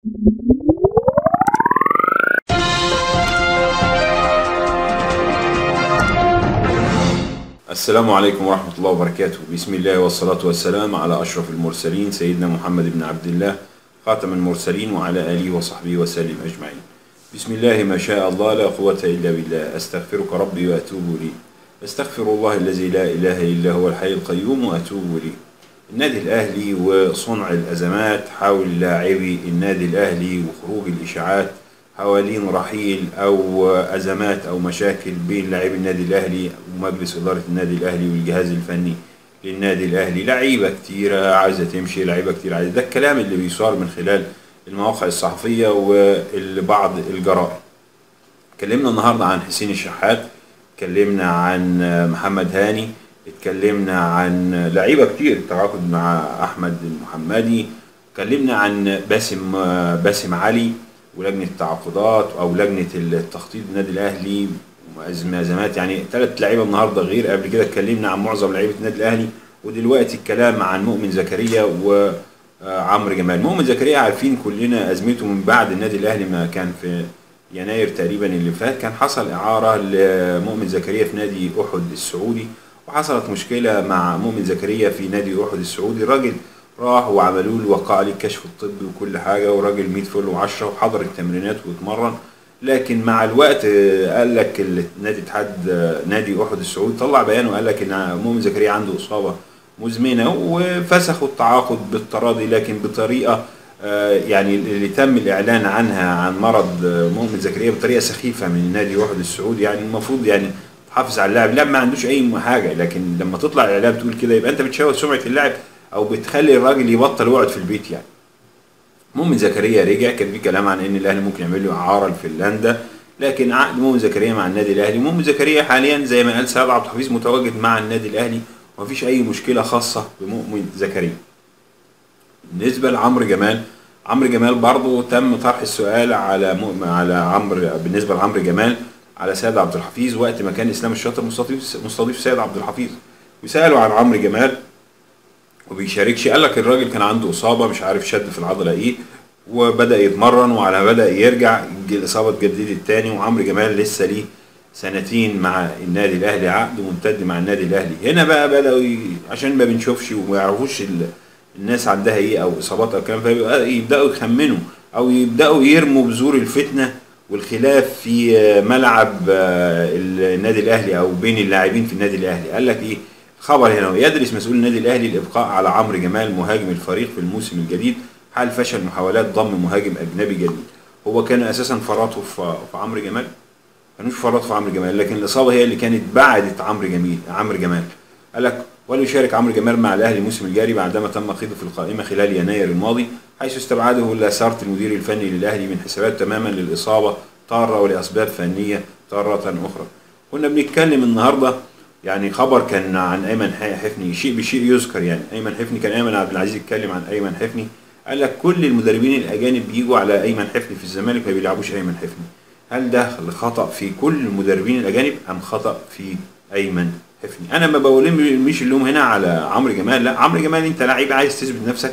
السلام عليكم ورحمة الله وبركاته بسم الله والصلاة والسلام على أشرف المرسلين سيدنا محمد بن عبد الله خاتم المرسلين وعلى آله وصحبه وسلم أجمعين بسم الله ما شاء الله لا قوة إلا بالله أستغفرك ربي وأتوب لي أستغفر الله الذي لا إله إلا هو الحي القيوم وأتوب لي النادي الأهلي وصنع الأزمات حول لاعبي النادي الأهلي وخروج الإشاعات حوالين رحيل أو أزمات أو مشاكل بين لاعبي النادي الأهلي ومجلس إدارة النادي الأهلي والجهاز الفني للنادي الأهلي لعيبة كتيرة عايزة تمشي لعيبة كتير عايزة ده الكلام اللي بيصار من خلال المواقع الصحفية وبعض الجرائد اتكلمنا النهاردة عن حسين الشحات اتكلمنا عن محمد هاني اتكلمنا عن لعيبة كتير التعاقد مع أحمد المحمدي اتكلمنا عن باسم باسم علي ولجنه التعاقدات او لجنه التخطيط النادي الاهلي ازمات يعني ثلاث لعيبه النهارده غير قبل كده اتكلمنا عن معظم لعيبه النادي الاهلي ودلوقتي الكلام عن مؤمن زكريا وعمرو جمال مؤمن زكريا عارفين كلنا ازمته من بعد النادي الاهلي ما كان في يناير تقريبا اللي فات كان حصل اعاره لمؤمن زكريا في نادي احد السعودي وحصلت مشكله مع مؤمن زكريا في نادي احد السعودي الراجل راح وعملوا له وقع عليه الكشف الطبي وكل حاجه وراجل 100 فل و10 وحضر التمرينات واتمرن لكن مع الوقت قال لك نادي اتحاد نادي احد السعودي طلع بيان وقال لك ان مؤمن زكريا عنده اصابه مزمنه وفسخوا التعاقد بالتراضي لكن بطريقه يعني اللي تم الاعلان عنها عن مرض مؤمن زكريا بطريقه سخيفه من نادي احد السعودي يعني المفروض يعني تحافظ على اللاعب اللاعب ما عندوش اي حاجه لكن لما تطلع الاعلام تقول كده يبقى انت بتشوه سمعه اللاعب او بتخلي الراجل يبطل يقعد في البيت يعني مؤمن زكريا رجع كان في كلام عن ان الاهلي ممكن يعمل له اعاره لفنلندا لكن عقد مؤمن زكريا مع النادي الاهلي مؤمن زكريا حاليا زي ما قال سيد عبد الحفيظ متواجد مع النادي الاهلي ومفيش اي مشكله خاصه بمؤمن زكريا بالنسبه لعمرو جمال عمرو جمال برضه تم طرح السؤال على مؤمن على عمرو بالنسبه لعمرو جمال على سيد عبد الحفيظ وقت ما كان اسلام الشاطر مستضيف مستضيف سيد عبد الحفيظ وسالوا عن عمرو جمال وبيشاركش قال لك الراجل كان عنده اصابه مش عارف شد في العضله ايه وبدا يتمرن وعلى بدا يرجع الاصابه اتجددت تاني وعمرو جمال لسه ليه سنتين مع النادي الاهلي عقد ممتد مع النادي الاهلي هنا بقى بداوا ي... عشان ما بنشوفش وما يعرفوش ال... الناس عندها ايه او اصابات او كلام فيبداوا يخمنوا او يبداوا يرموا بذور الفتنه والخلاف في ملعب النادي الاهلي او بين اللاعبين في النادي الاهلي قال لك ايه خبر هنا يدرس مسؤول النادي الاهلي الابقاء على عمرو جمال مهاجم الفريق في الموسم الجديد حال فشل محاولات ضم مهاجم اجنبي جديد هو كان اساسا فرطه في عمرو جمال كانوش فرط في عمرو جمال لكن الاصابه هي اللي كانت بعدت عمرو جميل عمرو جمال قال لك وليشارك عمرو جمال مع الاهلي الموسم الجاري بعدما تم قيده في القائمه خلال يناير الماضي حيث استبعده لاسارت المدير الفني للاهلي من حسابات تماما للاصابه طاره ولاسباب فنيه طاره اخرى كنا بنتكلم النهارده يعني خبر كان عن ايمن حفني شيء بشيء يذكر يعني ايمن حفني كان ايمن عبد العزيز يتكلم عن ايمن حفني قال لك كل المدربين الاجانب بيجوا على ايمن حفني في الزمالك ما بيلعبوش ايمن حفني هل ده خطا في كل المدربين الاجانب ام خطا في ايمن حفني انا ما بقولش اللوم هنا على عمرو جمال لا عمرو جمال انت لعيب عايز تثبت نفسك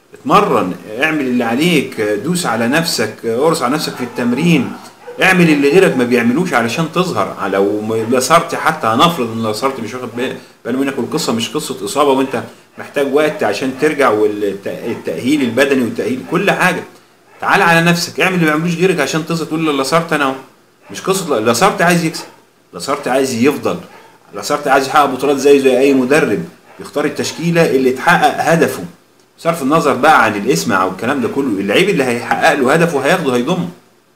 اتمرن اعمل اللي عليك دوس على نفسك قرص على نفسك في التمرين اعمل اللي غيرك ما بيعملوش علشان تظهر لو لصرت حتى هنفرض ان لصرت مش واخد باله منك والقصه مش قصه اصابه وانت محتاج وقت عشان ترجع والتاهيل البدني والتاهيل كل حاجه تعال على نفسك اعمل اللي ما بيعملوش غيرك عشان تظهر تقول لصرت انا اهو مش قصه لصرت عايز يكسب لصرت عايز يفضل لصرت عايز يحقق بطولات زي زي اي مدرب يختار التشكيله اللي تحقق هدفه صرف النظر بقى عن الاسم او الكلام ده كله اللعيب اللي هيحقق له هدفه هياخده هيضمه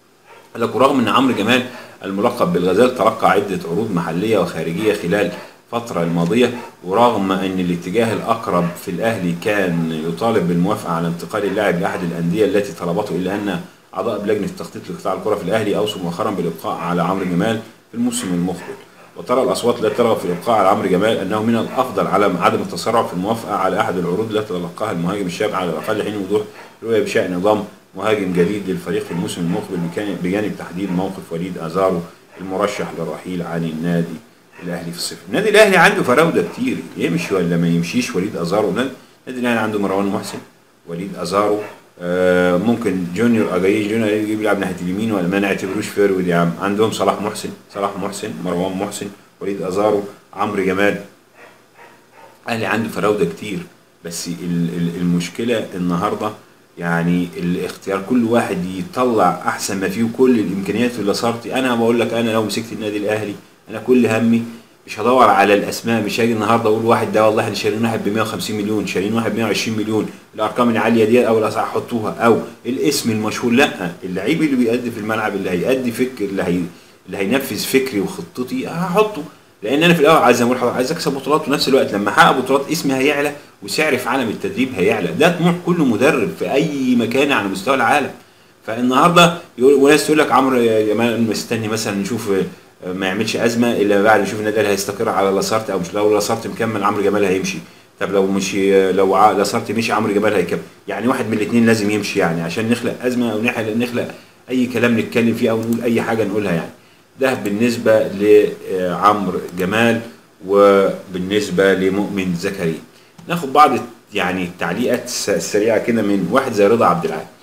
قال لك ورغم ان عمرو جمال الملقب بالغزال تلقى عده عروض محليه وخارجيه خلال الفترة الماضية ورغم أن الاتجاه الأقرب في الأهلي كان يطالب بالموافقة على انتقال اللاعب لأحد الأندية التي طلبته إلا أن أعضاء بلجنة التخطيط لقطاع الكرة في الأهلي أوصوا مؤخرا بالإبقاء على عمرو جمال في الموسم المقبل وترى الأصوات لا ترغب في الإبقاء على عمرو جمال أنه من الأفضل على عدم التسرع في الموافقة على أحد العروض التي تلقاها المهاجم الشاب على الأقل حين وضوح رؤية بشأن نظام مهاجم جديد للفريق في الموسم المقبل بجانب تحديد موقف وليد ازارو المرشح للرحيل عن النادي الاهلي في الصيف. النادي الاهلي عنده فراوده كتير يمشي ولا ما يمشيش وليد ازارو النادي الاهلي عنده مروان محسن وليد ازارو آه، ممكن جونيور اجاي جونيور يجيب يلعب ناحيه اليمين ولا ما نعتبروش فيرود يا عم عندهم صلاح محسن صلاح محسن مروان محسن وليد ازارو عمرو جمال الاهلي عنده فراوده كتير بس ال- ال- المشكله النهارده يعني الاختيار كل واحد يطلع احسن ما فيه كل الامكانيات اللي صارت انا بقول لك انا لو مسكت النادي الاهلي انا كل همي مش هدور على الاسماء مش هاجي النهارده اقول واحد ده والله احنا شارين واحد ب 150 مليون شارين واحد ب 120 مليون الارقام العاليه دي او الاسعار حطوها او الاسم المشهور لا اللعيب اللي بيأدي في الملعب اللي هيأدي فكر اللي هي اللي هينفذ فكري وخطتي هحطه لان انا في الاول عايز اقول لحضرتك عايز اكسب بطولات وفي نفس الوقت لما احقق بطولات اسمي هيعلى وسعري في عالم التدريب هيعلى ده طموح كل مدرب في اي مكان على مستوى العالم فالنهارده يقول وناس تقول لك عمرو يا جمال مستني مثلا نشوف آه، ما يعملش ازمه الا بعد نشوف النادي الاهلي هيستقر على لاسارت او مش لو لاسارت مكمل عمرو جمال هيمشي طب لو مش لو ع- لاسارت مشي عمرو جمال هيكمل يعني واحد من الاثنين لازم يمشي يعني عشان نخلق ازمه او نخلق نخلق اي كلام نتكلم فيه او نقول اي حاجه نقولها يعني ده بالنسبه لعمرو جمال وبالنسبه لمؤمن زكريا ناخد بعض يعني التعليقات الس- السريعه كده من واحد زي رضا عبد العال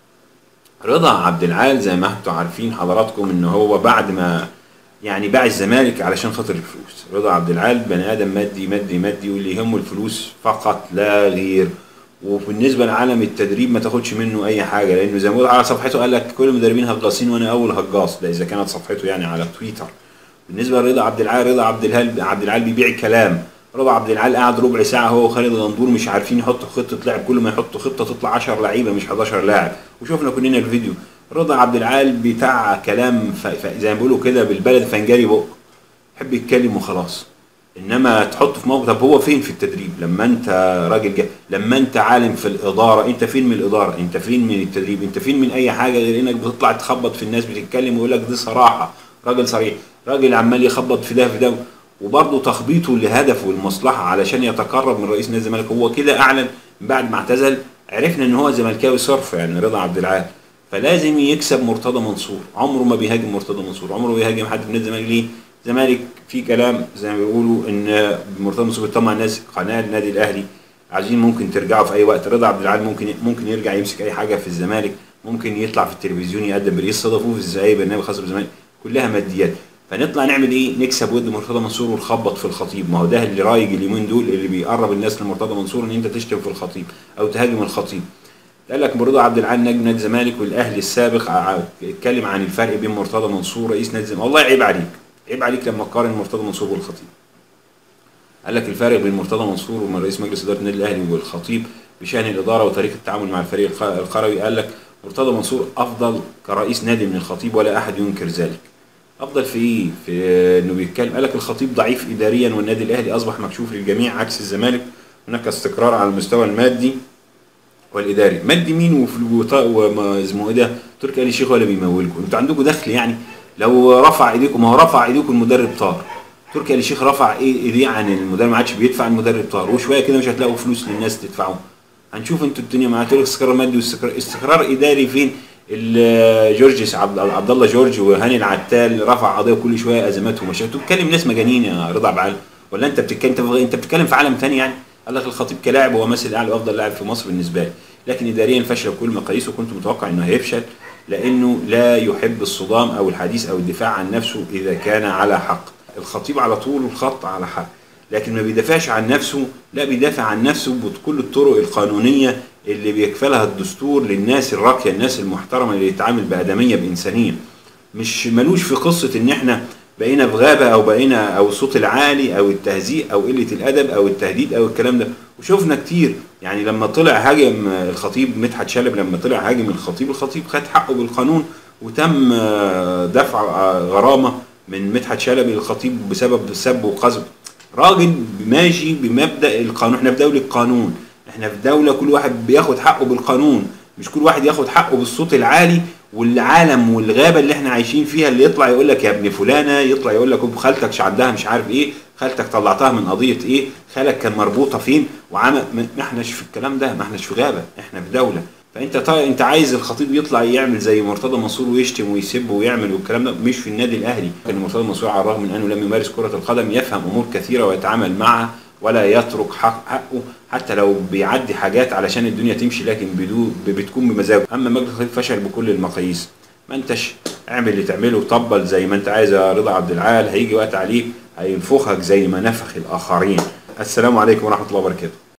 رضا عبد العال زي ما انتم عارفين حضراتكم ان هو بعد ما يعني باع الزمالك علشان خاطر الفلوس رضا عبد العال بني ادم مادي مادي مادي واللي يهمه الفلوس فقط لا غير وبالنسبه لعالم التدريب ما تاخدش منه اي حاجه لانه زي ما بقول على صفحته قال لك كل المدربين هجاصين وانا اول هجاص ده اذا كانت صفحته يعني على تويتر بالنسبه لرضا عبد العال رضا عبد العال عبد العال بيبيع كلام رضا عبد العال قعد ربع ساعه هو وخالد غندور مش عارفين يحطوا خطه لعب كل ما يحطوا خطه تطلع 10 لعيبه مش 11 لاعب وشفنا كلنا الفيديو رضا عبد العال بتاع كلام ف... ف... زي ما بيقولوا كده بالبلد فنجاري بق يحب يتكلم وخلاص انما تحطه في موقف طب هو فين في التدريب لما انت راجل جا... لما انت عالم في الاداره انت فين من الاداره انت فين من التدريب انت فين من اي حاجه غير انك بتطلع تخبط في الناس بتتكلم ويقول لك دي صراحه راجل صريح راجل عمال يخبط في ده في ده وبرضه تخبيطه لهدفه والمصلحه علشان يتقرب من رئيس نادي الزمالك هو كده اعلن بعد ما اعتزل عرفنا ان هو زملكاوي صرف يعني رضا عبد العال فلازم يكسب مرتضى منصور عمره ما بيهاجم مرتضى منصور عمره ما بيهاجم حد في نادي الزمالك ليه الزمالك في كلام زي ما بيقولوا ان مرتضى منصور بيطمع الناس قناه النادي الاهلي عايزين ممكن ترجعوا في اي وقت رضا عبد العال ممكن ممكن يرجع يمسك اي حاجه في الزمالك ممكن يطلع في التلفزيون يقدم بريس يستضافوه في ازاي برنامج خاص بالزمالك كلها ماديات فنطلع نعمل ايه نكسب ود مرتضى منصور ونخبط في الخطيب ما هو ده اللي رايج اليومين دول اللي بيقرب الناس لمرتضى منصور ان انت تشتم في الخطيب او تهاجم الخطيب قال لك رضا عبد العال نجم نادي الزمالك والاهلي السابق ع- اتكلم عن الفرق بين مرتضى منصور رئيس نادي الزمالك والله عيب عليك عيب عليك لما تقارن مرتضى منصور والخطيب قال لك الفارق بين مرتضى منصور ومن رئيس مجلس اداره النادي الاهلي والخطيب بشان الاداره وطريقه التعامل مع الفريق الق- القروي قال لك مرتضى منصور افضل كرئيس نادي من الخطيب ولا احد ينكر ذلك افضل في ايه في انه بيتكلم قال لك الخطيب ضعيف اداريا والنادي الاهلي اصبح مكشوف للجميع عكس الزمالك هناك استقرار على المستوى المادي والاداري مادي مين وفي وما اسمه ايه ده تركي آل الشيخ ولا بيمولكم انتوا عندكم دخل يعني لو رفع ايديكم ما هو رفع ايديكم المدرب طار تركي آل الشيخ رفع ايه ايديه عن المدرب ما عادش بيدفع المدرب طار وشويه كده مش هتلاقوا فلوس للناس تدفعوا هنشوف انتوا الدنيا معاك تقول لك استقرار مادي واستقرار استقرار اداري فين ال- جورج عبد عبد الله جورج وهاني العتال رفع قضيه كل شويه ازماتهم ومش انتوا بتتكلم ناس مجانين يا رضا بعال ولا انت بتتكلم انت انت بتتكلم في عالم ثاني يعني قال لك الخطيب كلاعب هو مثل اعلى وافضل لاعب في مصر بالنسبه لي لكن اداريا فشل بكل مقاييس وكنت متوقع انه هيفشل لانه لا يحب الصدام او الحديث او الدفاع عن نفسه اذا كان على حق الخطيب على طول الخط على حق لكن ما بيدافعش عن نفسه لا بيدافع عن نفسه بكل الطرق القانونيه اللي بيكفلها الدستور للناس الراقيه الناس المحترمه اللي يتعامل بادميه بانسانيه مش ملوش في قصه ان احنا بقينا في غابه او بقينا او الصوت العالي او التهزيء او قله الادب او التهديد او الكلام ده وشفنا كتير يعني لما طلع هاجم الخطيب مدحت شلب لما طلع هاجم الخطيب الخطيب خد حقه بالقانون وتم آه، دفع آه، غرامه من مدحت شلبي للخطيب بسبب سب وقذف راجل ماشي بمبدا القانون احنا في دوله قانون احنا في دوله كل واحد بياخد حقه بالقانون مش كل واحد ياخد حقه بالصوت العالي والعالم والغابه اللي احنا عايشين فيها اللي يطلع يقول لك يا ابن فلانه يطلع يقول لك خالتك عندها مش عارف ايه خالتك طلعتها من قضيه ايه خالك كان مربوطه فين وعمل ما ما احناش في الكلام ده ما احناش في غابه احنا في دوله فانت طيب انت عايز الخطيب يطلع يعمل زي مرتضى منصور ويشتم ويسب ويعمل والكلام ده مش في النادي الاهلي ان مرتضى منصور على الرغم من انه لم يمارس كره القدم يفهم امور كثيره ويتعامل معها ولا يترك حق حقه حتى لو بيعدي حاجات علشان الدنيا تمشي لكن بدو بتكون بمزاجه اما مجلس الخليفه فشل بكل المقاييس ما انتش اعمل اللي تعمله طبل زي ما انت عايز يا رضا عبد العال هيجي وقت عليه هينفخك زي ما نفخ الاخرين السلام عليكم ورحمه الله وبركاته